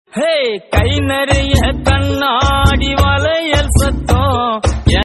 ஹே கை நிறைய கண்ணாடி வளையல் சத்தம்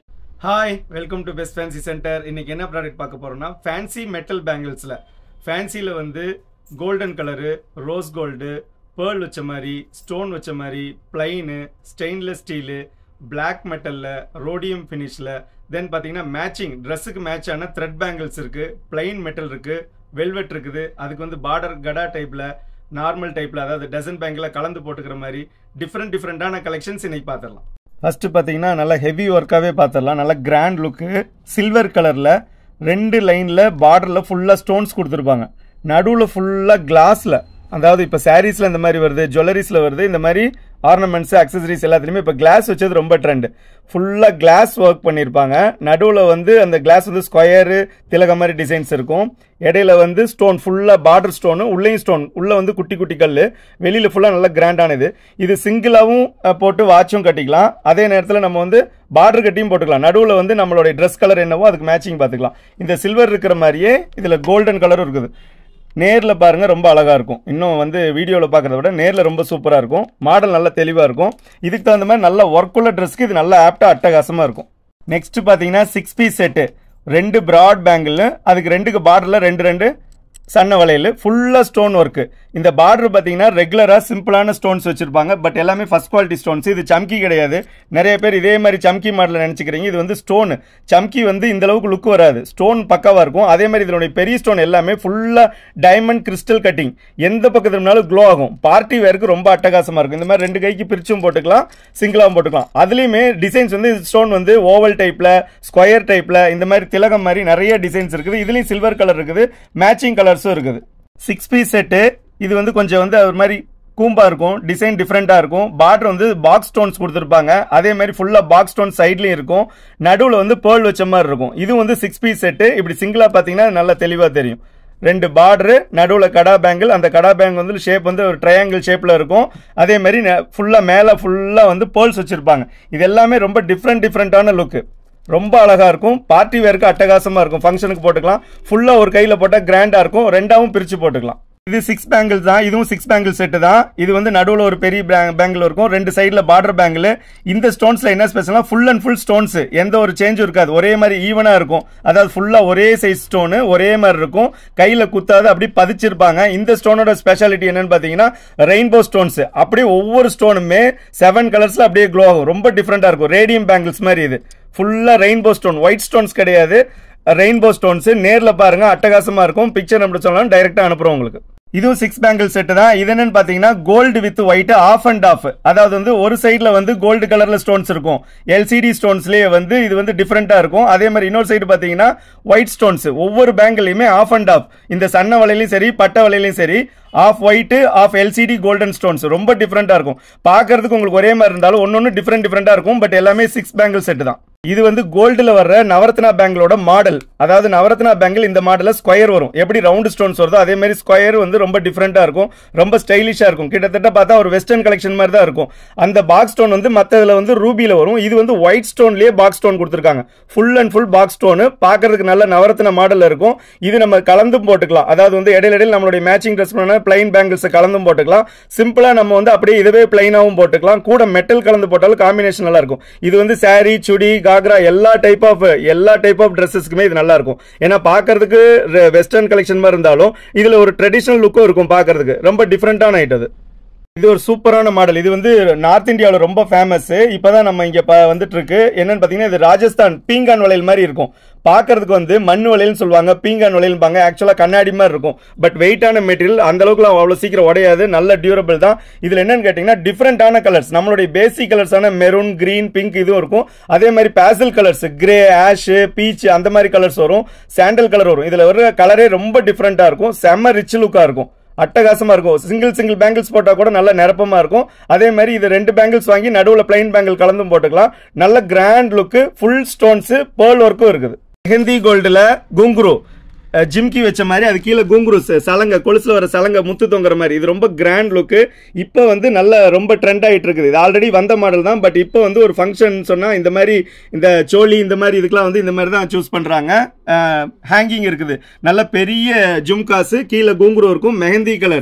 hi welcome to best fancy centre இன்னைக்கு என்ன ப்ராடக்ட் பார்க்க போறோம்னா ஃபேன்சி மெட்டல் பேங்கிள்ஸில் ஃபேன்சியில் வந்து golden colour rose gold pearl வச்ச மாதிரி ஸ்டோன் வச்ச மாதிரி பிளைனு ஸ்டெயின்லெஸ் ஸ்டீலு Black மெட்டலில் ரோடியம் ஃபினிஷில் தென் பார்த்தீங்கன்னா மேட்சிங் ட்ரெஸ்ஸுக்கு மேட்ச் ஆன த்ரெட் பேங்கிள்ஸ் இருக்குது பிளைன் மெட்டல் இருக்குது வெல்வெட் இருக்குது அதுக்கு வந்து பார்டர் கடா டைப்பில் நார்மல் டைப்பில் அதாவது டசன் பேங்கில் கலந்து போட்டுக்கிற மாதிரி டிஃப்ரெண்ட் டிஃப்ரெண்ட்டான கலெக்ஷன்ஸ் இன்னைக்கு பார்த்துடலாம் ஃபர்ஸ்ட் பார்த்தீங்கன்னா நல்லா ஹெவி ஒர்க்காகவே பார்த்துடலாம் நல்லா கிராண்ட் லுக்கு சில்வர் கலரில் ரெண்டு லைனில் பார்டரில் ஃபுல்லாக ஸ்டோன்ஸ் கொடுத்துருப்பாங்க நடுவில் ஃபுல்லாக கிளாஸில் அதாவது இப்போ சாரீஸில் இந்த மாதிரி வருது ஜுவல்லரிஸில் வருது இந்த மாதிரி ஆர்னமெண்ட்ஸ் அக்சசரிஸ் எல்லாத்துலேயுமே இப்போ கிளாஸ் வச்சது ரொம்ப ட்ரெண்ட் ஃபுல்லாக கிளாஸ் ஒர்க் பண்ணியிருப்பாங்க நடுவில் வந்து அந்த கிளாஸ் வந்து ஸ்கொயரு திலக மாதிரி டிசைன்ஸ் இருக்கும் இடையில வந்து ஸ்டோன் ஃபுல்லாக பார்டர் ஸ்டோனு உள்ளேயும் ஸ்டோன் உள்ளே வந்து குட்டி குட்டி கல் வெளியில் ஃபுல்லாக நல்லா கிராண்டானது இது சிங்கிளாகவும் போட்டு வாட்சும் கட்டிக்கலாம் அதே நேரத்தில் நம்ம வந்து பார்டர் கட்டியும் போட்டுக்கலாம் நடுவில் வந்து நம்மளுடைய ட்ரெஸ் கலர் என்னவோ அதுக்கு மேட்சிங் பார்த்துக்கலாம் இந்த சில்வர் இருக்கிற மாதிரியே இதில் கோல்டன் கலரும் இருக்குது நேரில் பாருங்கள் ரொம்ப அழகாக இருக்கும் இன்னும் வந்து வீடியோவில் பார்க்குறத விட நேரில் ரொம்ப சூப்பராக இருக்கும் மாடல் நல்லா தெளிவாக இருக்கும் இதுக்கு தகுந்த மாதிரி நல்ல ஒர்க்குள்ள ட்ரெஸ்க்கு இது நல்லா ஆப்டாக அட்டகாசமாக இருக்கும் நெக்ஸ்ட் பார்த்தீங்கன்னா சிக்ஸ் பீஸ் செட்டு ரெண்டு ப்ராட் பேங்கிள் அதுக்கு ரெண்டுக்கு பார்டரில் ரெண்டு ரெண்டு சன்ன வளையல் ஃபுல்லாக ஸ்டோன் ஒர்க்கு இந்த பார்டர் பார்த்தீங்கன்னா ரெகுலராக சிம்பிளான ஸ்டோன்ஸ் வச்சிருப்பாங்க பட் எல்லாமே ஃபர்ஸ்ட் குவாலிட்டி ஸ்டோன்ஸ் இது சம்கி கிடையாது நிறைய பேர் இதே மாதிரி சம்கி மாடலில் நினச்சிக்கிறீங்க இது வந்து ஸ்டோன் சம்கி வந்து இந்த அளவுக்கு லுக் வராது ஸ்டோன் பக்காவாக இருக்கும் அதே மாதிரி இதனுடைய பெரிய ஸ்டோன் எல்லாமே ஃபுல்லாக டைமண்ட் கிறிஸ்டல் கட்டிங் எந்த பக்கத்துல இருந்தாலும் க்ளோ ஆகும் பார்ட்டி வேருக்கு ரொம்ப அட்டகாசமாக இருக்கும் இந்த மாதிரி ரெண்டு கைக்கு பிரிச்சும் போட்டுக்கலாம் சிங்கிளாகவும் போட்டுக்கலாம் அதுலேயுமே டிசைன்ஸ் வந்து ஸ்டோன் வந்து ஓவல் டைப்பில் ஸ்கொயர் டைப்பில் இந்த மாதிரி திலகம் மாதிரி நிறைய டிசைன்ஸ் இருக்குது இதுலேயும் சில்வர் கலர் இருக்குது மேட்சிங் கலர்ஸும் இருக்குது சிக்ஸ் பீஸ் செட்டு இது வந்து கொஞ்சம் வந்து ஒரு மாதிரி கூம்பா இருக்கும் டிசைன் டிஃப்ரெண்ட்டாக இருக்கும் பார்டர் வந்து பாக்ஸ் ஸ்டோன்ஸ் கொடுத்துருப்பாங்க அதே மாதிரி ஃபுல்லாக பாக்ஸ் ஸ்டோன் சைட்லையும் இருக்கும் நடுவில் வந்து பேர்ல் வச்ச மாதிரி இருக்கும் இது வந்து சிக்ஸ் பீஸ் செட்டு இப்படி சிங்கிளாக பார்த்தீங்கன்னா நல்லா தெளிவாக தெரியும் ரெண்டு பார்டரு நடுவில் கடா பேங்கிள் அந்த கடா பேங்க் வந்து ஷேப் வந்து ஒரு ட்ரையாங்கிள் ஷேப்பில் இருக்கும் அதே மாதிரி ஃபுல்லாக மேலே ஃபுல்லாக வந்து பேர்ல்ஸ் வச்சுருப்பாங்க இது எல்லாமே ரொம்ப டிஃப்ரெண்ட் டிஃப்ரெண்ட்டான லுக்கு ரொம்ப அழகா இருக்கும் பார்ட்டி வேருக்கு அட்டகாசமா இருக்கும் ஃபங்க்ஷனுக்கு போட்டுக்கலாம் ஃபுல்லா ஒரு கையில போட்டா கிராண்டா இருக்கும் ரெண்டாவும் பிரிச்சு போட்டுக்கலாம் இது சிக்ஸ் பேங்கிள் தான் இதுவும் சிக்ஸ் பேங்கிள் செட்டு தான் இது வந்து நடுவில் ஒரு பெரிய பேங்கிள் இருக்கும் ரெண்டு சைடில் பார்டர் பேங்கிள் இந்த ஸ்டோன்ஸில் என்ன ஸ்பெஷல்னா ஃபுல் அண்ட் ஃபுல் ஸ்டோன்ஸ் எந்த ஒரு சேஞ்சும் இருக்காது ஒரே மாதிரி ஈவனாக இருக்கும் அதாவது ஃபுல்லாக ஒரே சைஸ் ஸ்டோனு ஒரே மாதிரி இருக்கும் கையில் குத்தாது அப்படி பதிச்சிருப்பாங்க இந்த ஸ்டோனோட ஸ்பெஷாலிட்டி என்னன்னு பார்த்தீங்கன்னா ரெயின்போ ஸ்டோன்ஸ் அப்படியே ஒவ்வொரு ஸ்டோனுமே செவன் கலர்ஸில் அப்படியே க்ளோ ஆகும் ரொம்ப டிஃப்ரெண்ட்டாக இருக்கும் ரேடியம் பேங்கிள்ஸ் மாதிரி இது ஃபுல்லாக ரெயின்போ ஸ்டோன் ஒயிட் ஸ்டோன்ஸ் கிடையாது ரெயின்போ ஸ்டோன்ஸ் நேரில் பாருங்க அட்டகாசமா இருக்கும் பிக்சர் நம்ம சொல்லலாம் டைரெக்டாக அனுப்புறோம் உங்களுக்கு இதுவும் சிக்ஸ் பேங்கிள் செட்டு தான் இது என்னன்னு பாத்தீங்கன்னா gold with white off and off அதாவது வந்து ஒரு சைடுல வந்து கோல்டு கலர்ல ஸ்டோன்ஸ் இருக்கும் எல்சிடி ஸ்டோன்ஸ்லயே வந்து இது வந்து டிஃப்ரெண்டா இருக்கும் அதே மாதிரி இன்னொரு சைடு பாத்தீங்கன்னா ஒயிட் ஸ்டோன்ஸ் ஒவ்வொரு பேங்க்லயுமே ஆஃப் அண்ட் ஆஃப் இந்த சன்ன வலையிலையும் சரி பட்ட வலையிலையும் சரி off white off LCD golden stones ரொம்ப டிஃப்ரெண்டா இருக்கும் பார்க்கறதுக்கு உங்களுக்கு ஒரே மாதிரி இருந்தாலும் ஒன்னொன்னு டிஃப்ரெண்ட் டிஃப்ரெண்டா இருக்கும் பட் எல்லாமே சிக்ஸ் பேங்கிள் செட் தான் இது வந்து கோல்டுல வர்ற நவரத்னா பேங்கிளோட மாடல் அதாவது நவரத்னா பேங்கிள் இந்த மாடல்ல ஸ்கொயர் வரும் எப்படி ரவுண்ட் ஸ்டோன்ஸ் வருதோ அதே மாதிரி ஸ்கொயர் வந்து ரொம்ப டிஃப்ரெண்டா இருக்கும் ரொம்ப ஸ்டைலிஷா இருக்கும் கிட்டத்தட்ட பார்த்தா ஒரு வெஸ்டர்ன் கலெக்ஷன் மாதிரி தான் இருக்கும் அந்த பாக்ஸ் ஸ்டோன் வந்து மற்றதுல வந்து ரூபியில வரும் இது வந்து ஒயிட் ஸ்டோன்லயே பாக்ஸ் ஸ்டோன் கொடுத்துருக்காங்க full and full box stone பார்க்கறதுக்கு நல்ல நவரத்ன மாடல் இருக்கும் இது நம்ம கலந்தும் போட்டுக்கலாம் அதாவது வந்து இடையில இடையில நம்மளுடைய மேட்சிங் ட்ரெஸ் பண்ண பிளைன் பேங்கிள்ஸ் கலந்தும் போட்டுக்கலாம் சிம்பிளா நம்ம வந்து அப்படியே இதுவே பிளைனாவும் போட்டுக்கலாம் கூட மெட்டல் கலந்து போட்டாலும் காம்பினேஷன் நல்லா இருக்கும் இது வந்து சாரி சுடி காக்ரா எல்லா டைப் ஆஃப் எல்லா டைப் ஆஃப் ட்ரெஸ்ஸஸ்க்குமே இது நல்லா இருக்கும் ஏன்னா பார்க்கறதுக்கு வெஸ்டர்ன் கலெக்ஷன் மாதிரி இருந்தாலும் இதுல ஒரு ட்ரெடிஷனல் லுக்கும் இருக்கும் பார்க்கறதுக்கு ரொம்ப டிஃப்ரெண்டான ஐட்டம் அது இது ஒரு சூப்பரான மாடல் இது வந்து நார்த் இந்தியாவில் ரொம்ப ஃபேமஸ் இப்போதான் நம்ம இங்கே வந்துட்டு இருக்கு என்னன்னு பார்த்தீங்கன்னா இது ராஜஸ்தான் பீங்கான் வளையல் மாதிரி இருக்கும் பார்க்கறதுக்கு வந்து மண் வளையல்னு சொல்லுவாங்க பீங்கான் வளையல்பாங்க ஆக்சுவலாக கண்ணாடி மாதிரி இருக்கும் பட் வெயிட்டான மெட்டீரியல் அந்த அளவுக்குலாம் அவ்வளோ சீக்கிரம் உடையாது நல்ல டியூரபிள் தான் இதில் என்னன்னு கேட்டிங்கன்னா டிஃப்ரெண்டான கலர்ஸ் நம்மளுடைய பேசிக் கலர்ஸான மெரூன் கிரீன் பிங்க் இதுவும் இருக்கும் அதே மாதிரி pastel colours grey ash peach அந்த மாதிரி கலர்ஸ் வரும் சாண்டல் கலர் வரும் இதில் வர கலரே ரொம்ப டிஃப்ரெண்ட்டாக இருக்கும் செம்ம ரிச் லுக்காக இருக்கும் அட்டகாசமா இருக்கும் சிங்கிள் சிங்கிள் பேங்கிள்ஸ் போட்டா கூட நல்ல நிரப்பமா இருக்கும் அதே மாதிரி இது ரெண்டு பேங்கிள்ஸ் வாங்கி நடுவில் பிளைன் பேங்கிள் கலந்தும் போட்டுக்கலாம் நல்ல grand look full stones pearl ஒர்க்கும் இருக்குது மெஹந்தி கோல்டுல குங்குரு ஜிம்கி வச்ச மாதிரி அது கீழே கூங்குரு ச- சலங்க கொலுசுல வர சலங்க முத்து தொங்குற மாதிரி இது ரொம்ப கிராண்ட் லுக்கு இப்போ வந்து நல்ல ரொம்ப ட்ரெண்ட் ஆயிட்டு இருக்குது இது ஆல்ரெடி வந்த மாடல் தான் பட் இப்போ வந்து ஒரு ஃபங்க்ஷன் சொன்னா இந்த மாதிரி இந்த சோலி இந்த மாதிரி இதுக்கெல்லாம் வந்து இந்த மாதிரி தான் சூஸ் பண்றாங்க ஹேங்கிங் இருக்குது நல்ல பெரிய ஜும்காஸ் கீழே கூங்குரு இருக்கும் மெஹந்தி கலர்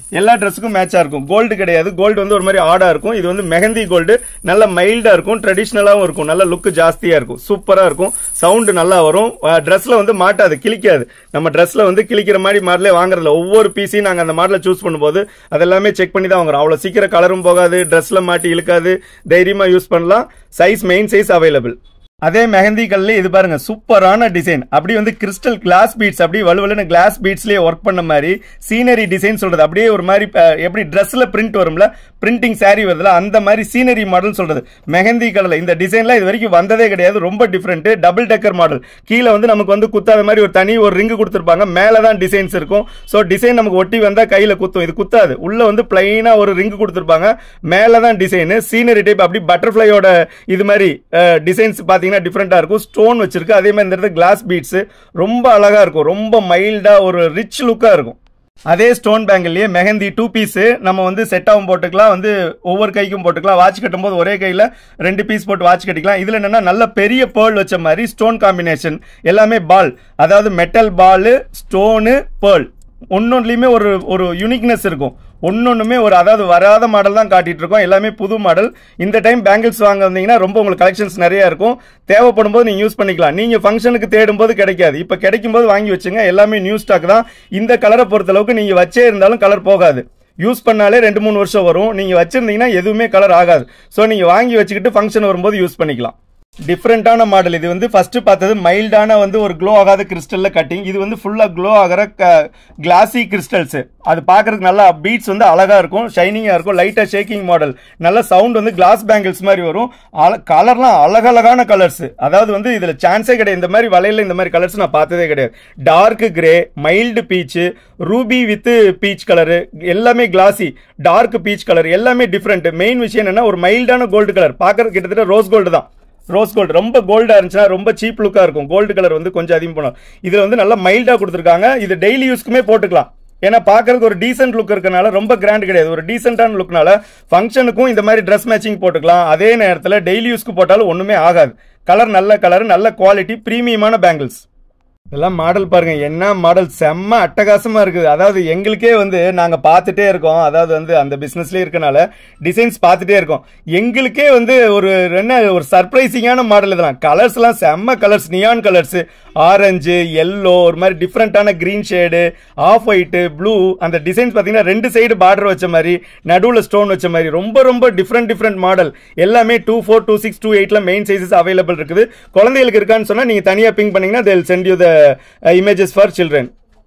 எல்லா ட்ரெஸ்ஸுக்கும் மேட்சா இருக்கும் கோல்டு கிடையாது கோல்டு வந்து ஒரு மாதிரி ஆடா இருக்கும் இது வந்து மெஹந்தி கோல்டு நல்ல மைல்டா இருக்கும் ட்ரெடிஷ்னலாவும் இருக்கும் நல்ல லுக் ஜாஸ்தியா இருக்கும் சூப்பரா இருக்கும் சவுண்ட் நல்லா வரும் ட்ரெஸ்ல வந்து மாட்டாது கிழிக்காது நம்ம ட்ரெஸ்ல வந்து கிழிக்கிற மாதிரி மாடலே வாங்குறதுல ஒவ்வொரு பீஸையும் நாங்க அந்த மாடலை சூஸ் பண்ணும்போது அதெல்லாமே செக் பண்ணி தான் வாங்குறோம் அவ்வளவு சீக்கிரம் கலரும் போகாது ட்ரெஸ்ல மாட்டி இழுக்காது தைரியமா யூஸ் பண்ணலாம் சைஸ் மெயின் சைஸ் அவைலபிள் அதே மெஹந்தி கல்ல இது பாருங்க சூப்பரான டிசைன் அப்படி வந்து கிறிஸ்டல் கிளாஸ் பீட்ஸ் அப்படி வலுவலுன்னு கிளாஸ் பீட்ஸ்லயே ஒர்க் பண்ண மாதிரி சீனரி டிசைன் சொல்றது அப்படியே ஒரு மாதிரி அஹ், எப்படி ட்ரெஸ்ல பிரிண்ட் வரும்ல பிரிண்டிங் saree வருதுல அந்த மாதிரி சீனரி மாடல் சொல்றது மெஹந்தி கலர்ல இந்த டிசைன்லாம் இது வரைக்கும் வந்ததே கிடையாது ரொம்ப டிஃப்ரெண்ட் டபுள் டெக்கர் மாடல் கீழே வந்து நமக்கு வந்து குத்தாத மாதிரி ஒரு தனி ஒரு ரிங்கு கொடுத்துருப்பாங்க மேல தான் டிசைன்ஸ் இருக்கும் ஸோ டிசைன் நமக்கு ஒட்டி வந்தா கையில குத்தும் இது குத்தாது உள்ள வந்து பிளைனா ஒரு ரிங்கு கொடுத்துருப்பாங்க மேல தான் டிசைன் சீனரி டைப் அப்படி பட்டர்ஃபிளையோட இது மாதிரி டிசைன்ஸ் பாத்தீங்கன்னா டிஃப்ரெண்டா இருக்கும் ஸ்டோன் வச்சிருக்கு அதே மாதிரி இந்த இடத்துல கிளாஸ் பீட்ஸ் ரொம்ப அழகா இருக்கும் ரொம்ப மைல்டா ஒரு ரிச் லுக்கா இருக்கும் அதே ஸ்டோன் பேங்கிள்லயே மெஹந்தி டூ பீஸ் நம்ம வந்து செட்டாகவும் போட்டுக்கலாம் வந்து ஒவ்வொரு கைக்கும் போட்டுக்கலாம் வாட்ச் கட்டும்போது ஒரே கையில ரெண்டு பீஸ் போட்டு வாட்ச் கட்டிக்கலாம் இதுல என்னன்னா நல்ல பெரிய பேர்ல் வச்ச மாதிரி ஸ்டோன் காம்பினேஷன் எல்லாமே பால் அதாவது மெட்டல் பால் ஸ்டோனு பேர்ல் ஒன்னொன்றுலையுமே ஒரு ஒரு யூனிக்னஸ் இருக்கும் ஒன்னொன்றுமே ஒரு அதாவது வராத மாடல் தான் காட்டிட்டு இருக்கோம் எல்லாமே புது மாடல் இந்த டைம் பேங்கிள்ஸ் வாங்க வந்தீங்கன்னா ரொம்ப உங்களுக்கு கலெக்ஷன்ஸ் நிறைய இருக்கும் தேவைப்படும் போது நீங்க யூஸ் பண்ணிக்கலாம் நீங்க ஃபங்க்ஷனுக்கு தேடும் போது கிடைக்காது இப்போ கிடைக்கும் போது வாங்கி வச்சுங்க எல்லாமே நியூ ஸ்டாக் தான் இந்த கலரை பொறுத்தளவுக்கு நீங்க வச்சே இருந்தாலும் கலர் போகாது யூஸ் பண்ணாலே ரெண்டு மூணு வருஷம் வரும் நீங்க வச்சிருந்தீங்கன்னா எதுவுமே கலர் ஆகாது ஸோ நீங்க வாங்கி வச்சுக்கிட்டு ஃபங்க்ஷன் வரும்போது யூஸ் பண்ணிக்கலாம் டிஃப்ரெண்டான மாடல் இது வந்து ஃபர்ஸ்ட் பார்த்தது மைல்டான வந்து ஒரு க்ளோ ஆகாத கிறிஸ்டல்ல கட்டிங் இது வந்து ஃபுல்லா க்ளோ ஆகிற கிளாசி கிறிஸ்டல்ஸ் அது பார்க்கறதுக்கு நல்லா பீட்ஸ் வந்து அழகா இருக்கும் ஷைனிங்கா இருக்கும் லைட்டா ஷேக்கிங் மாடல் நல்ல சவுண்ட் வந்து கிளாஸ் பேங்கிள்ஸ் மாதிரி வரும் கலர்லாம் அழகழகான கலர்ஸ் அதாவது வந்து இதுல சான்ஸே கிடையாது இந்த மாதிரி வலையில இந்த மாதிரி கலர்ஸ் நான் பார்த்ததே கிடையாது dark grey mild peach ruby with peach colour எல்லாமே கிளாசி டார்க் பீச் கலர் எல்லாமே டிஃப்ரெண்ட் மெயின் விஷயம் என்னன்னா ஒரு மைல்டான கோல்டு கலர் பார்க்கறது கிட்டத்தட்ட ரோஸ் கோல்டு தான் ரோஸ் கோல்டு ரொம்ப கோல்டா இருந்துச்சுன்னா ரொம்ப சீப் லுக்கா இருக்கும் கோல்டு கலர் வந்து கொஞ்சம் அதிகம் போனோம் இதுல வந்து நல்லா மைல்டா கொடுத்துருக்காங்க இது டெய்லி யூஸ்க்குமே போட்டுக்கலாம் ஏன்னா பார்க்கறதுக்கு ஒரு டீசென்ட் லுக் இருக்கனால ரொம்ப கிராண்ட் கிடையாது ஒரு டீசென்டான லுக்னால ஃபங்க்ஷனுக்கும் இந்த மாதிரி ட்ரெஸ் மேட்சிங் போட்டுக்கலாம் அதே நேரத்தில் டெய்லி யூஸ்க்கு போட்டாலும் ஒண்ணுமே ஆகாது கலர் நல்ல கலர் நல்ல குவாலிட்டி பிரீமியமான பேங்கிள்ஸ் இதெல்லாம் மாடல் பாருங்க என்ன மாடல் செம்ம அட்டகாசமா இருக்குது அதாவது எங்களுக்கே வந்து நாங்க பார்த்துட்டே இருக்கோம் அதாவது வந்து அந்த பிசினஸ்லயே இருக்கனால டிசைன்ஸ் பார்த்துட்டே இருக்கோம் எங்களுக்கே வந்து ஒரு என்ன ஒரு சர்ப்ரைசிங்கான மாடல் இதெல்லாம் கலர்ஸ் எல்லாம் செம்ம colours neon colours orange yellow ஒரு மாதிரி டிஃப்ரெண்டான green shade off white blue அந்த டிசைன்ஸ் பார்த்தீங்கன்னா ரெண்டு சைடு பார்டர் வச்ச மாதிரி நடுவில் ஸ்டோன் வச்ச மாதிரி ரொம்ப ரொம்ப டிஃப்ரெண்ட் டிஃப்ரெண்ட் மாடல் எல்லாமே two four two six two எயிட்ல மெயின் சைஸஸ் அவைலபிள் இருக்குது குழந்தைகளுக்கு இருக்கான்னு சொன்னா நீங்க தனியா பிங்க் பண்ணீங்கன்னா they'll send you the uh, images for children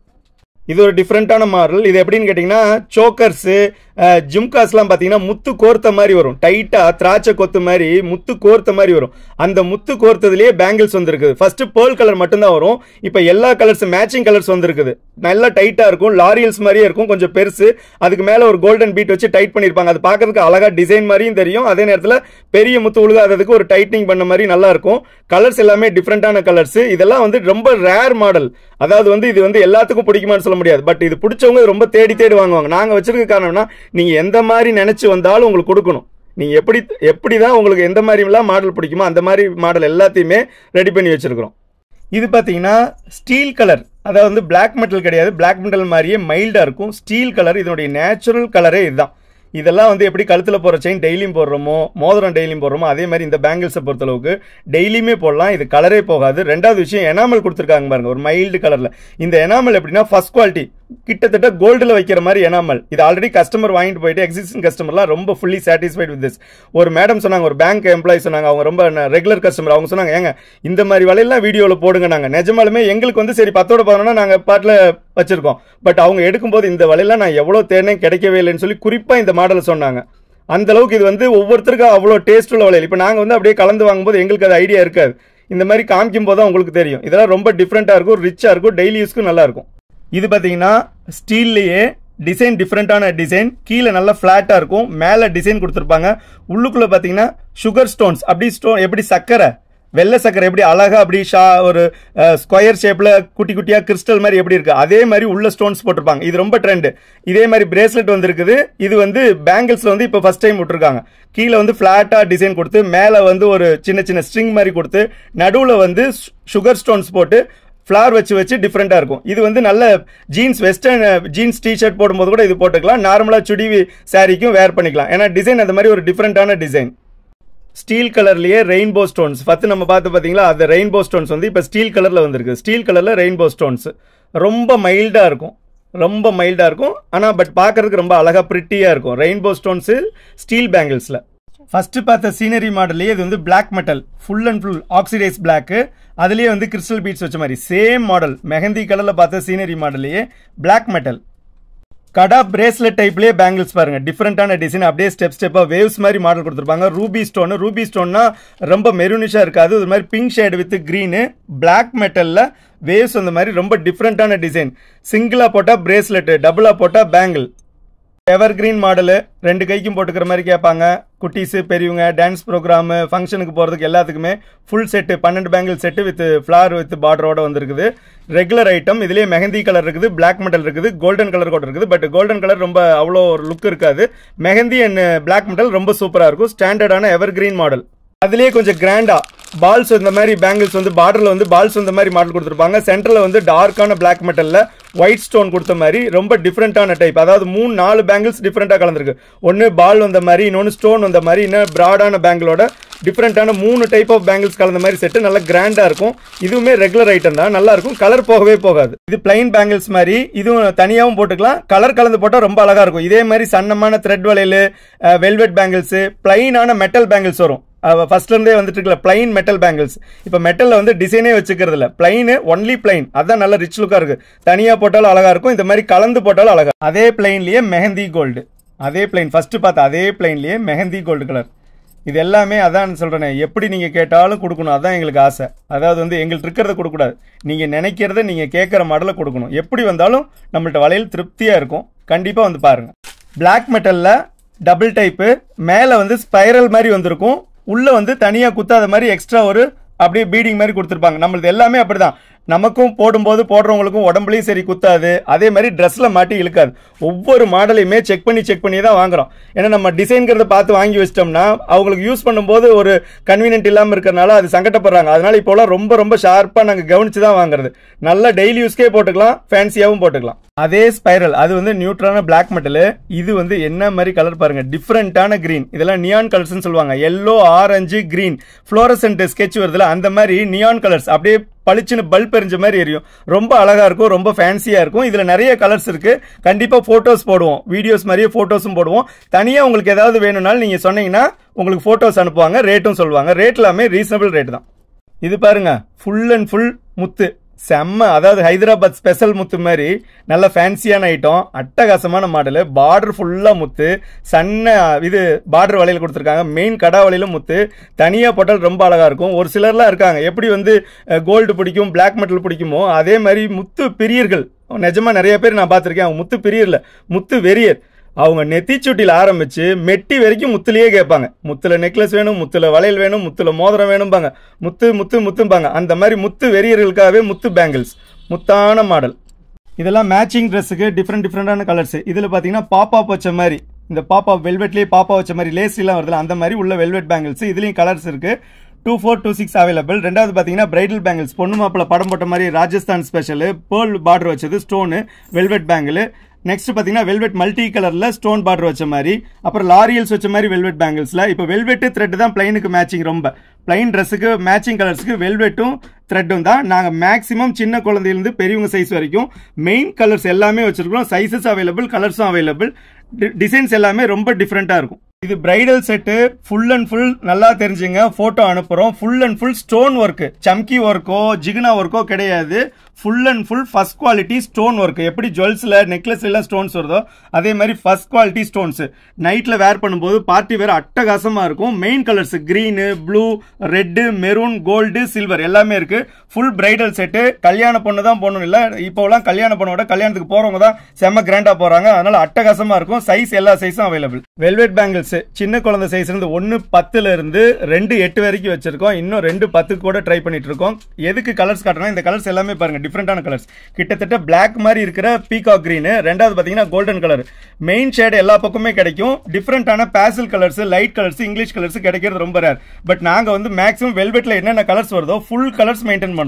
இது ஒரு டிஃப்ரெண்டான மாடல் இது எப்படின்னு கேட்டிங்கன்னா சோக்கர்ஸு ஜிம்காஸ்லாம் பார்த்தீங்கன்னா முத்து கோர்த்த மாதிரி வரும் டைட்டாக திராட்சை கொத்து மாதிரி முத்து கோர்த்த மாதிரி வரும் அந்த முத்து கோர்த்ததுலேயே பேங்கிள்ஸ் வந்திருக்குது ஃபர்ஸ்ட் பேர்ல் கலர் மட்டும்தான் வரும் இப்போ எல்லா கலர்ஸ் மேட்சிங் கலர்ஸ் வந்திருக்குது நல்லா டைட்டாக இருக்கும் லாரியல்ஸ் மாதிரியே இருக்கும் கொஞ்சம் பெருசு அதுக்கு மேலே ஒரு கோல்டன் பீட் வச்சு டைட் பண்ணியிருப்பாங்க அது பார்க்கறதுக்கு அழகா டிசைன் மாதிரியும் தெரியும் அதே நேரத்தில் பெரிய முத்து உழுகாததுக்கு ஒரு டைட்னிங் பண்ண மாதிரி நல்லா இருக்கும் கலர்ஸ் எல்லாமே டிஃப்ரெண்டான கலர்ஸ் இதெல்லாம் வந்து ரொம்ப ரேர் மாடல் அதாவது வந்து இது வந்து எல்லாத்துக்கும் பிடிக்குமான்னு சொல்ல முடியாது பட் இது பிடிச்சவங்க ரொம்ப தேடி தேடி வாங்குவாங்க நாங்க வச்சிருக்க காரணம்னா நீங்க எந்த மாதிரி நினைச்சு வந்தாலும் உங்களுக்கு கொடுக்கணும் நீங்க எப்படி எப்படி தான் உங்களுக்கு எந்த மாதிரிலாம் மாடல் பிடிக்குமோ அந்த மாதிரி மாடல் எல்லாத்தையுமே ரெடி பண்ணி வச்சிருக்கிறோம் இது பார்த்தீங்கன்னா ஸ்டீல் கலர் அதாவது வந்து பிளாக் மெட்டல் கிடையாது பிளாக் மெட்டல் மாதிரியே மைல்டாக இருக்கும் ஸ்டீல் கலர் இதனுடைய நேச்சுரல் கலரே இதுதான் இதெல்லாம் வந்து எப்படி கழுத்தில் போகிற செயின் டெய்லியும் போடுறோமோ மோதிரம் டெய்லியும் போடுறோமோ அதே மாதிரி இந்த பேங்கிள்ஸை பொறுத்தளவுக்கு டெய்லியுமே போடலாம் இது கலரே போகாது ரெண்டாவது விஷயம் எனாமல் கொடுத்துருக்காங்க பாருங்க ஒரு மைல்டு கலரில் இந்த எனாமல் எப்படின்னா ஃபர்ஸ்ட் குவாலிட்டி கிட்டத்தட்ட கோல்டில் வைக்கிற மாதிரி எனாமல் இது ஆல்ரெடி கஸ்டமர் வாங்கிட்டு போயிட்டு எக்ஸிஸ்டிங் கஸ்டமர்லாம் ரொம்ப ஃபுல்லி சாட்டிஸ்ஃபைட் வித் திஸ் ஒரு மேடம் சொன்னாங்க ஒரு பேங்க் எம்ப்ளாயி சொன்னாங்க அவங்க ரொம்ப ரெகுலர் கஸ்டமர் அவங்க சொன்னாங்க ஏங்க இந்த மாதிரி வலையெல்லாம் வீடியோவில் போடுங்க நாங்கள் நிஜமாலுமே எங்களுக்கு வந்து சரி பத்தோட பதினொன்னா நாங்கள் பாட்டில் வச்சிருக்கோம் பட் அவங்க எடுக்கும்போது இந்த வலையெல்லாம் நான் எவ்வளோ தேடினேன் கிடைக்கவே இல்லைன்னு சொல்லி குறிப்பாக இந்த மாடலை சொன்னாங்க அந்த அளவுக்கு இது வந்து ஒவ்வொருத்தருக்கும் அவ்வளோ டேஸ்ட் உள்ள வளையல் இப்போ நாங்கள் வந்து அப்படியே கலந்து வாங்கும்போது எங்களுக்கு அது ஐடியா இருக்காது இந்த மாதிரி காமிக்கும் போது தான் உங்களுக்கு தெரியும் இதெல்லாம் ரொம்ப டிஃப்ரெண்ட்டாக இருக்கும் ரிச்சாக இருக்கும் டெய்லி யூஸ்க்கும் நல்லா இருக்கும் இது பார்த்தீங்கன்னா ஸ்டீல்லையே டிசைன் டிஃப்ரெண்ட்டான டிசைன் கீழே நல்லா ஃப்ளாட்டாக இருக்கும் மேலே டிசைன் கொடுத்துருப்பாங்க உள்ளுக்குள்ளே பார்த்தீங்கன்னா சுகர் ஸ்டோன்ஸ் அப்படி ஸ்டோன் எப்படி சக்கரை வெள்ளை சக்கரை எப்படி அழகா அப்படி ஷா ஒரு ஸ்கொயர் ஷேப்ல குட்டி குட்டியா கிறிஸ்டல் மாதிரி எப்படி இருக்கு அதே மாதிரி உள்ள ஸ்டோன்ஸ் போட்டிருப்பாங்க இது ரொம்ப ட்ரெண்ட் இதே மாதிரி பிரேஸ்லெட் வந்திருக்குது இது வந்து பேங்கிள்ஸ்ல வந்து இப்போ ஃபர்ஸ்ட் டைம் விட்டுருக்காங்க கீழே வந்து ஃபிளாட்டா டிசைன் கொடுத்து மேலே வந்து ஒரு சின்ன சின்ன ஸ்ட்ரிங் மாதிரி கொடுத்து நடுவில் வந்து சுகர் ஸ்டோன்ஸ் போட்டு ஃப்ளார் வச்சு வச்சு டிஃப்ரெண்ட்டாக இருக்கும் இது வந்து நல்ல ஜீன்ஸ் வெஸ்டர்ன் ஜீன்ஸ் டிஷர்ட் போடும்போது கூட இது போட்டுக்கலாம் நார்மலாக சுடி சாரிக்கும் வேர் பண்ணிக்கலாம் ஏன்னா டிசைன் அந்த மாதிரி ஒரு டிஃப்ரெண்ட்டான டிசைன் ஸ்டீல் கலர்லயே ரெயின்போ ஸ்டோன்ஸ் ஃபர்ஸ்ட் நம்ம பார்த்து பார்த்தீங்களா அந்த ரெயின்போ ஸ்டோன்ஸ் வந்து இப்போ ஸ்டீல் கலரில் வந்திருக்கு ஸ்டீல் கலரில் ரெயின்போ ஸ்டோன்ஸ் ரொம்ப மைல்டாக இருக்கும் ரொம்ப மைல்டாக இருக்கும் ஆனால் பட் பார்க்கறதுக்கு ரொம்ப அழகாக ப்ரிட்டியாக இருக்கும் ரெயின்போ ஸ்டோன்ஸு ஸ்டீல் பேங்கிள்ஸில் ஃபர்ஸ்ட் பார்த்த சீனரி மாடல்லே இது வந்து Black metal full and full oxidise black அதுலேயே வந்து கிறிஸ்டல் பீட்ஸ் வச்ச மாதிரி சேம் மாடல் மெஹந்தி கலரில் பார்த்த சீனரி மாடல்லையே Black மெட்டல் கடா பிரேஸ்லெட் டைப்லயே பேங்கிள்ஸ் பாருங்க டிஃப்ரெண்டான டிசைன் அப்படியே ஸ்டெப் ஸ்டெப்பா வேவ்ஸ் மாதிரி மாடல் கொடுத்துருப்பாங்க ரூபி ஸ்டோன் ரூபி ஸ்டோன்னா ரொம்ப மெரூனிஷா இருக்காது ஒரு மாதிரி pink shade with green Black மெட்டல்ல வேவ்ஸ் அந்த மாதிரி ரொம்ப டிஃப்ரெண்டான டிசைன் சிங்கிளா போட்டா பிரேஸ்லெட் டபுளா போட்டா பேங்கிள் எவர் கிரீன் மாடலு ரெண்டு கைக்கும் போட்டுக்கிற மாதிரி கேட்பாங்க குட்டீஸு பெரியவங்க டான்ஸ் ப்ரோக்ராமு ஃபங்க்ஷனுக்கு போகிறதுக்கு எல்லாத்துக்குமே ஃபுல் செட்டு பன்னெண்டு bangle set with flower with பார்டரோட வந்திருக்குது ரெகுலர் ஐட்டம் இதுலேயே மெஹந்தி கலர் இருக்குது Black மெட்டல் இருக்குது கோல்டன் கலர் கூட இருக்குது பட் கோல்டன் கலர் ரொம்ப அவ்வளோ ஒரு லுக் இருக்காது மெஹந்தி அண்ட் Black மெட்டல் ரொம்ப சூப்பராக இருக்கும் ஸ்டாண்டர்டான எவர் கிரீன் மாடல் அதுலயே கொஞ்சம் கிராண்டா பால்ஸ் இந்த மாதிரி பேங்கிள்ஸ் வந்து பார்டர்ல வந்து பால்ஸ் இந்த மாதிரி மாடல் கொடுத்துருப்பாங்க சென்டர்ல வந்து டார்க்கான Black மெட்டல்ல ஒயிட் ஸ்டோன் கொடுத்த மாதிரி ரொம்ப டிஃப்ரெண்டான டைப் அதாவது மூணு நாலு பேங்கிள்ஸ் டிஃப்ரெண்டா கலந்துருக்கு ஒன்னு பால் வந்த மாதிரி இன்னொன்று ஸ்டோன் வந்த மாதிரி இன்னும் பிராடான பேங்கிளோட டிஃப்ரெண்டான மூணு டைப் ஆஃப் பேங்கிள்ஸ் கலந்த மாதிரி செட்டு நல்லா கிராண்டா இருக்கும் இதுவுமே ரெகுலர் ஐட்டம் தான் நல்லா இருக்கும் கலர் போகவே போகாது இது பிளைன் பேங்கிள்ஸ் மாதிரி இதுவும் தனியாகவும் போட்டுக்கலாம் கலர் கலந்து போட்டால் ரொம்ப அழகா இருக்கும் இதே மாதிரி சன்னமான த்ரெட் வளையல் வெல்வெட் பேங்கிள்ஸ் பிளைனான மெட்டல் பேங்கிள்ஸ் வரும் ஃபர்ஸ்ட்ல இருந்தே வந்துட்டு இருக்கல பிளைன் மெட்டல் பேங்கிள்ஸ் இப்போ மெட்டல்ல வந்து டிசைனே வச்சுக்கிறது இல்ல பிளைன் ஒன்லி பிளைன் அதான் நல்ல ரிச் லுக்கா இருக்கு தனியா போட்டாலும் அழகா இருக்கும் இந்த மாதிரி கலந்து போட்டாலும் அழகா அதே பிளைன்லயே மெஹந்தி கோல்டு அதே பிளைன் ஃபர்ஸ்ட் பார்த்த அதே பிளைன்லயே மெஹந்தி கோல்டு கலர் இது எல்லாமே அதான் சொல்றேனே எப்படி நீங்க கேட்டாலும் கொடுக்கணும் அதான் எங்களுக்கு ஆசை அதாவது வந்து எங்கள்கிட்ட இருக்கிறத கொடுக்கக்கூடாது நீங்க நினைக்கிறத நீங்க கேட்குற மாடலை கொடுக்கணும் எப்படி வந்தாலும் நம்மள்ட்ட வளையல் திருப்தியா இருக்கும் கண்டிப்பா வந்து பாருங்க Black மெட்டல்ல டபுள் டைப்பு மேலே வந்து ஸ்பைரல் மாதிரி வந்திருக்கும் உள்ள வந்து தனியா குத்தாத மாதிரி எக்ஸ்ட்ரா ஒரு அப்படியே பீடிங் மாதிரி கொடுத்துருப்பாங்க நம்மளது எல்லாமே அப்படிதான் நமக்கும் போடும்போது போடுறவங்களுக்கும் உடம்புலையும் சரி குத்தாது அதே மாதிரி ட்ரெஸ்ல மாட்டி இழுக்காது ஒவ்வொரு மாடலையுமே செக் பண்ணி செக் பண்ணி தான் வாங்குறோம் ஏன்னா நம்ம டிசைன்கிறத பார்த்து வாங்கி வச்சிட்டோம்னா அவங்களுக்கு யூஸ் பண்ணும்போது ஒரு கன்வீனியன்ட் இல்லாமல் இருக்கிறனால அது சங்கடப்படுறாங்க அதனால இப்போலாம் ரொம்ப ரொம்ப ஷார்ப்பாக நாங்கள் கவனிச்சு தான் வாங்குறது நல்ல டெய்லி யூஸ்க்கே போட்டுக்கலாம் ஃபேன்சியாகவும் போட்டுக்கலாம் அதே ஸ்பைரல் அது வந்து நியூட்ரான Black மெட்டலு இது வந்து என்ன மாதிரி கலர் பாருங்க டிஃப்ரெண்டான கிரீன் இதெல்லாம் நியான் கலர்ஸ்னு சொல்லுவாங்க yellow orange green fluorescent sketch வருதுல அந்த மாதிரி நியான் கலர்ஸ் அப்படியே பளிச்சுன்னு பல்ப் எரிஞ்ச மாதிரி எரியும் ரொம்ப அழகா இருக்கும் ரொம்ப ஃபேன்சியா இருக்கும் இதுல நிறைய கலர்ஸ் இருக்கு கண்டிப்பா போட்டோஸ் போடுவோம் வீடியோஸ் மாதிரியே போட்டோஸும் போடுவோம் தனியா உங்களுக்கு ஏதாவது வேணும்னாலும் நீங்க சொன்னீங்கன்னா உங்களுக்கு போட்டோஸ் அனுப்புவாங்க ரேட்டும் சொல்லுவாங்க ரேட் எல்லாமே ரீசனபிள் ரேட் தான் இது பாருங்க ஃபுல் அண்ட் ஃபுல் முத்து செம்ம அதாவது ஹைதராபாத் ஸ்பெஷல் முத்து மாதிரி நல்ல ஃபேன்சியான ஐட்டம் அட்டகாசமான மாடலு பார்டர் ஃபுல்லாக முத்து சன்ன இது பார்டர் வலையில் கொடுத்துருக்காங்க மெயின் கடா வலையிலும் முத்து தனியாக போட்டால் ரொம்ப அழகாக இருக்கும் ஒரு சிலர்லாம் இருக்காங்க எப்படி வந்து கோல்டு பிடிக்கும் Black மெட்டல் பிடிக்குமோ அதே மாதிரி முத்து பிரியர்கள் நிஜமா நிறைய பேர் நான் பார்த்துருக்கேன் அவங்க முத்து பிரியர்ல முத்து வெறியர் அவங்க நெத்திச்சுட்டியில் ஆரம்பிச்சு மெட்டி வரைக்கும் முத்துலயே கேட்பாங்க முத்துல நெக்லஸ் வேணும் முத்துல வளையல் வேணும் முத்துல மோதிரம் வேணும்பாங்க முத்து முத்து முத்தும்பாங்க அந்த மாதிரி முத்து வெறியர்களுக்காகவே முத்து பேங்கிள்ஸ் முத்தான மாடல் இதெல்லாம் மேட்சிங் ட்ரெஸ்ஸுக்கு டிஃப்ரெண்ட் டிஃப்ரெண்டான கலர்ஸ் இதில் பார்த்தீங்கன்னா பாப்பா வச்ச மாதிரி இந்த பாப்பா வெல்வெட்லேயே பாப்பா வச்ச மாதிரி லேஸ்லாம் வருதுல அந்த மாதிரி உள்ள வெல்வெட் பேங்கிள்ஸ் இதுலேயும் கலர்ஸ் இருக்கு two four two six available ரெண்டாவது பார்த்தீங்கன்னா பிரைடல் பேங்கிள்ஸ் பொண்ணு மாப்பிள படம் போட்ட மாதிரி ராஜஸ்தான் ஸ்பெஷல் பேர்ல் பார்டர் வச்சது ஸ்டோனு வெல்வெட் பேங்கிள் நெக்ஸ்ட் பார்த்தீங்கன்னா வெல்வெட் மல்டி கலரில் ஸ்டோன் பார்டர் வச்ச மாதிரி அப்புறம் லாரியல்ஸ் வச்ச மாதிரி வெல்வெட் பேங்கிள்ஸில் இப்போ வெல்வெட்டு த்ரெட் தான் பிளைனுக்கு மேட்சிங் ரொம்ப பிளைன் ட்ரெஸ்ஸுக்கு மேட்சிங் கலர்ஸ்க்கு வெல்வெட்டும் த்ரெட்டும் தான் நாங்கள் மேக்ஸிமம் சின்ன குழந்தையிலேருந்து பெரியவங்க சைஸ் வரைக்கும் மெயின் கலர்ஸ் எல்லாமே வச்சிருக்கோம் சைஸஸ் அவைலபிள் கலர்ஸும் அவைலபிள் டிசைன்ஸ் எல்லாமே ரொம்ப டிஃப்ரெண்ட்டாக இருக்கும் இது bridal set full and full நல்லா தெரிஞ்சுங்க ஃபோட்டோ அனுப்புகிறோம் full and full stone work சம்கி ஒர்க்கோ ஜிகுனா ஒர்க்கோ கிடையாது full and full first quality stone work எப்படி ஜுவல்ஸில் நெக்லஸ்ல எல்லாம் ஸ்டோன்ஸ் வருதோ அதே மாதிரி ஃபர்ஸ்ட் குவாலிட்டி ஸ்டோன்ஸ் நைட்டில் வேர் பண்ணும்போது பார்ட்டி வேர் அட்டகாசமாக இருக்கும் main colours green blue red maroon gold silver எல்லாமே இருக்கு ஃபுல் பிரைடல் செட்டு கல்யாண பொண்ணு தான் போகணும் இல்லை இப்போலாம் கல்யாண பொண்ணோட கல்யாணத்துக்கு போகிறவங்க தான் செம்ம கிராண்டாக போகிறாங்க அதனால அட்டகாசமாக இருக்கும் சைஸ் எல்லா சைஸும் அவைலபிள் வெல்வெட் பேங்கிள்ஸ் சின்ன குழந்தை சைஸ் இருந்து ஒன்று பத்துல இருந்து ரெண்டு எட்டு வரைக்கும் வச்சிருக்கோம் இன்னும் ரெண்டு பத்துக்கு கூட ட்ரை பண்ணிட்டு இருக்கோம் எதுக்கு கலர்ஸ் காட்டுறோம் இந்த கலர்ஸ் எல்லாமே பாருங்க டிஃப்ரெண்டான கலர்ஸ் கிட்டத்தட்ட Black மாதிரி இருக்கிற பீகாக் green ரெண்டாவது பார்த்தீங்கன்னா கோல்டன் கலர் மெயின் ஷேட் எல்லா பக்கமே கிடைக்கும் டிஃப்ரெண்டான pastel colours light colours English colours கிடைக்கிறது ரொம்ப ரேர் பட் நாங்கள் வந்து மேக்ஸிமம் வெல்வெட்டில் என்னென்ன கலர்ஸ் வருதோ ஃபுல் கலர்ஸ் மெயின்டைன் பண்ணுறோம்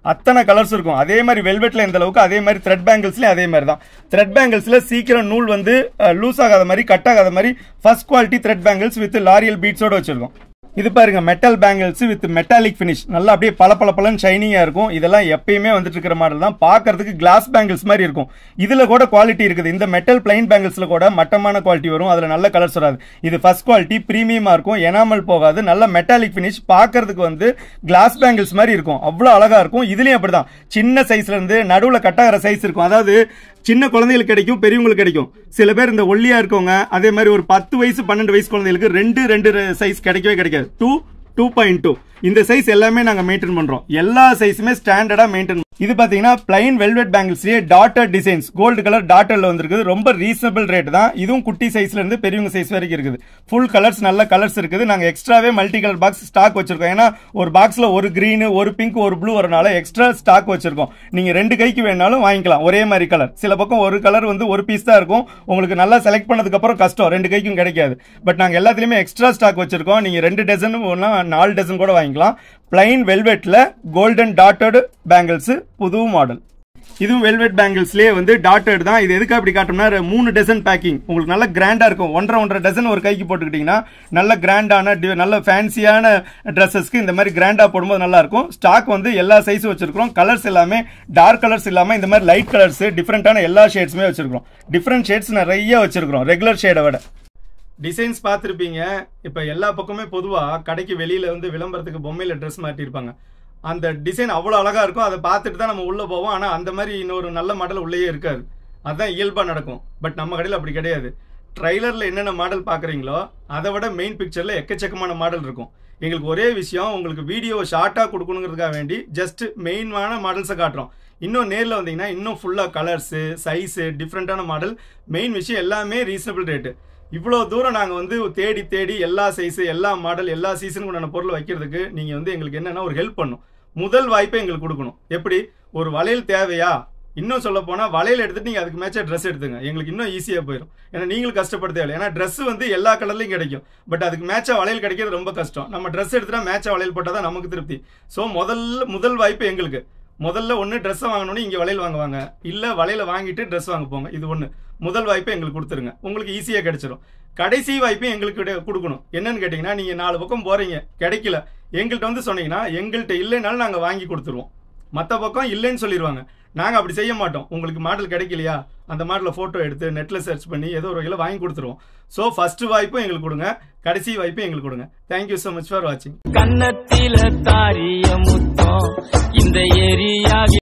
அத்தனை கலர்ஸ் இருக்கும் அதே மாதிரி வெல்வெட்ல எந்த அளவுக்கு அதே மாதிரி த்ரெட் பேங்கிள்ஸ்லயும் அதே மாதிரி தான் த்ரெட் பேங்கிள்ஸ்ல சீக்கிரம் நூல் வந்து லூஸ் ஆகாத மாதிரி கட் ஆகாத மாதிரி first quality thread bangles with லாரியல் பீட்ஸோட வச்சிருக்கோம் இது பாருங்க metal bangles with metallic finish நல்லா அப்படியே பல பல பலன்னு ஷைனிங்கா இருக்கும் இதெல்லாம் எப்பயுமே வந்துட்டு இருக்கிற மாடல் தான் பார்க்கிறதுக்கு கிளாஸ் பேங்கிள்ஸ் மாதிரி இருக்கும் இதுல கூட குவாலிட்டி இருக்குது இந்த மெட்டல் பிளைன் பேங்கிள்ஸ்ல கூட மட்டமான குவாலிட்டி வரும் அதுல நல்ல கலர்ஸ் வராது இது ஃபர்ஸ்ட் குவாலிட்டி பிரீமியமா இருக்கும் எனாமல் போகாது நல்ல மெட்டாலிக் ஃபினிஷ் பார்க்கிறதுக்கு வந்து கிளாஸ் பேங்கிள்ஸ் மாதிரி இருக்கும் அவ்வளவு அழகா இருக்கும் இதுலயும் அப்படிதான் சின்ன சைஸ்ல இருந்து நடுவுல கட்டாகிற சைஸ் இருக்கும் அதாவது சின்ன குழந்தைகளுக்கு கிடைக்கும் பெரியவங்களுக்கு கிடைக்கும் சில பேர் இந்த ஒல்லியா இருக்கவங்க அதே மாதிரி ஒரு பத்து வயசு பன்னெண்டு வயசு குழந்தைகளுக்கு ரெண்டு ரெண்டு சைஸ் கிடைக்கவே கிடைக்காது டூ டூ பாயிண்ட் டூ இந்த சைஸ் எல்லாமே நாங்க மெயின்டைன் பண்றோம் எல்லா சைஸுமே ஸ்டாண்டர்டா மெயின்டைன் இது பாத்தீங்கன்னா பிளைன் வெல்வெட் பேங்கிள்ஸ்லயே டாட்டர் டிசைன்ஸ் கோல்டு கலர் டாட்டர்ல வந்திருக்குது ரொம்ப ரீசனபிள் ரேட் தான் இதுவும் குட்டி சைஸ்ல இருந்து பெரியவங்க சைஸ் வரைக்கும் இருக்குது ஃபுல் கலர்ஸ் நல்ல கலர்ஸ் இருக்குது நாங்க எக்ஸ்ட்ராவே மல்டி கலர் பாக்ஸ் ஸ்டாக் வச்சிருக்கோம் ஏன்னா ஒரு பாக்ஸ்ல ஒரு கிரீன் ஒரு பிங்க் ஒரு ப்ளூ வரனால எக்ஸ்ட்ரா ஸ்டாக் வச்சிருக்கோம் நீங்க ரெண்டு கைக்கு வேணாலும் வாங்கிக்கலாம் ஒரே மாதிரி கலர் சில பக்கம் ஒரு கலர் வந்து ஒரு பீஸ் தான் இருக்கும் உங்களுக்கு நல்லா செலக்ட் பண்ணதுக்கு அப்புறம் கஷ்டம் ரெண்டு கைக்கும் கிடைக்காது பட் நாங்க எல்லாத்துலயுமே எக்ஸ்ட்ரா ஸ்டாக் வச்சிருக்கோம் நீங்க ரெண்டு டசன் நாலு டசன் கூட வாங்கிக்கலாம் பிளைன் வெல்வெட்ல கோல்டன் டாட்டட் பேங்கிள்ஸ் புது மாடல் இதுவும் வெல்வெட் பேங்கிள்ஸ்லயே வந்து டாட்டட் தான் இது எதுக்கு அப்படி காட்டோம்னா ரெ- மூணு டசன் பேக்கிங் உங்களுக்கு நல்ல கிராண்டா இருக்கும் ஒன்றரை ஒன்றரை டசன் ஒரு கைக்கு போட்டுக்கிட்டீங்கன்னா நல்ல கிராண்டான டி- நல்ல ஃபேன்சியான ட்ரெஸ்ஸஸ்க்கு இந்த மாதிரி கிராண்டா போடும்போது நல்லா இருக்கும் ஸ்டாக் வந்து எல்லா சைஸும் வச்சிருக்கிறோம் கலர்ஸ் எல்லாமே டார்க் கலர்ஸ் இல்லாம இந்த மாதிரி லைட் கலர்ஸ் டிஃப்ரெண்டான எல்லா ஷேட்ஸுமே வச்சிருக்கிறோம் டிஃப்ரெண்ட் ஷேட்ஸ் நிறைய வச்சிருக்கிறோம் ரெகுலர் ஷேடை விட டிசைன்ஸ் பார்த்துருப்பீங்க இப்போ எல்லா பக்கமே பொதுவாக கடைக்கு வெளியில் வந்து விளம்பரத்துக்கு பொம்மையில் ட்ரெஸ் மாட்டியிருப்பாங்க அந்த டிசைன் அவ்வளோ அழகாக இருக்கும் அதை பார்த்துட்டு தான் நம்ம உள்ளே போவோம் ஆனால் அந்த மாதிரி இன்னொரு நல்ல மாடல் உள்ளேயே இருக்காது அதுதான் இயல்பாக நடக்கும் பட் நம்ம கடையில் அப்படி கிடையாது ட்ரைலரில் என்னென்ன மாடல் பார்க்குறீங்களோ அதை விட மெயின் பிக்சரில் எக்கச்சக்கமான மாடல் இருக்கும் எங்களுக்கு ஒரே விஷயம் உங்களுக்கு வீடியோ ஷார்ட்டாக கொடுக்கணுங்கிறதுக்காக வேண்டி ஜஸ்ட் மெயினான மாடல்ஸை காட்டுறோம் இன்னும் நேரில் வந்தீங்கன்னா இன்னும் ஃபுல்லாக கலர்ஸு சைஸு டிஃப்ரெண்ட்டான மாடல் மெயின் விஷயம் எல்லாமே ரீசனபிள் ரேட்டு இவ்வளோ தூரம் நாங்கள் வந்து தேடி தேடி எல்லா சைஸு எல்லா மாடல் எல்லா சீசனுக்கு உண்டான பொருள் வைக்கிறதுக்கு நீங்கள் வந்து எங்களுக்கு என்னென்னா ஒரு ஹெல்ப் பண்ணும் முதல் வாய்ப்பை எங்களுக்கு கொடுக்கணும் எப்படி ஒரு வளையல் தேவையா இன்னும் சொல்ல போனால் வளையல் எடுத்துட்டு நீங்கள் அதுக்கு மேட்சாக ட்ரெஸ் எடுத்துங்க எங்களுக்கு இன்னும் ஈஸியாக போயிடும் ஏன்னா நீங்களும் கஷ்டப்பட தேவையில்லை ஏன்னா ட்ரெஸ் வந்து எல்லா கலர்லையும் கிடைக்கும் பட் அதுக்கு மேட்சாக வளையல் கிடைக்கிறது ரொம்ப கஷ்டம் நம்ம ட்ரெஸ் எடுத்துட்டா மேட்சாக வளையல் போட்டால் தான் நமக்கு திருப்தி ஸோ முதல்ல முதல் வாய்ப்பு எங்களுக்கு முதல்ல ஒன்று ட்ரெஸ்ஸை வாங்கணும்னு இங்கே வளையல் வாங்குவாங்க இல்லை வளையல வாங்கிட்டு ட்ரெஸ் வாங்க போங்க இது ஒன்று முதல் வாய்ப்பை எங்களுக்கு கொடுத்துருங்க உங்களுக்கு ஈஸியாக கிடைச்சிரும் கடைசி வாய்ப்பையும் எங்களுக்கு கிட்ட- கொடுக்கணும் என்னன்னு கேட்டிங்கன்னா நீங்கள் நாலு பக்கம் போகிறீங்க கிடைக்கல எங்கள்கிட்ட வந்து சொன்னீங்கன்னா எங்கள்கிட்ட இல்லைனாலும் நாங்கள் வாங்கி கொடுத்துருவோம் மற்ற பக்கம் இல்லைன்னு சொல்லிடுவாங்க நாங்கள் அப்படி செய்ய மாட்டோம் உங்களுக்கு மாடல் கிடைக்கலையா அந்த மாடலை ஃபோட்டோ எடுத்து நெட்டில் சர்ச் பண்ணி ஏதோ ஒரு வகையில் வாங்கி கொடுத்துருவோம் ஸோ ஃபர்ஸ்ட் வாய்ப்பும் எங்களுக்கு கொடுங்க கடைசி வாய்ப்பும் எங்களுக்கு கொடுங்க தேங்க்யூ ஸோ மச் ஃபார் வாட்சிங் கன்னத்தில தாரிய முத்தம் இந்த ஏரியா